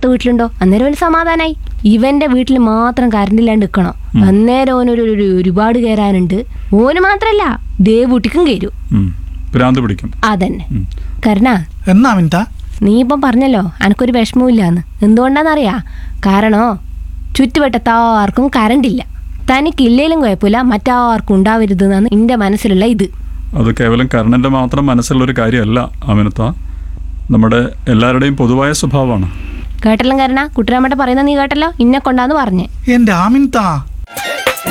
വീട്ടിലുണ്ടോ അന്നേരം ഒരു സമാധാനായി ഇവന്റെ വീട്ടിൽ മാത്രം കറണ്ട് ഇല്ലാണ്ട് നിൽക്കണം അന്നേരം ഓനൊരു ഒരു ഒരുപാട് കയറാനുണ്ട് ഓന് മാത്രല്ല ദേവൂട്ടിക്കും കയറും ഉം. ഭ്രാന്ത് പിടിക്കും അതന്നെ ഉം. കരുണ എന്നാ മിനിത്ത നീ ഇപ്പം പറഞ്ഞല്ലോ എനക്കൊരു വിഷമമില്ലാന്ന് എന്തുകൊണ്ടാന്നറിയാ കാരണോ ചുറ്റുവട്ടത്താർക്കും കറണ്ടില്ല തനിക്കില്ലേലും കുഴപ്പമില്ല മറ്റാർക്കും ഉണ്ടാവരുതെന്നാണ് എൻ്റെ മനസ്സിലുള്ള ഇത് അത് കേവലം കർണന്റെ മാത്രം മനസ്സിലുള്ളൊരു കാര്യമല്ല അമിനത്ത നമ്മുടെ എല്ലാവരുടെയും പൊതുവായ സ്വഭാവമാണ് കേട്ടല്ലോ കരണ കുട്ടിരാമട്ട പറയുന്ന നീ കേട്ടല്ലോ ഇന്നെ കൊണ്ടാന്ന് പറഞ്ഞേ എന്റെ ആമിൻത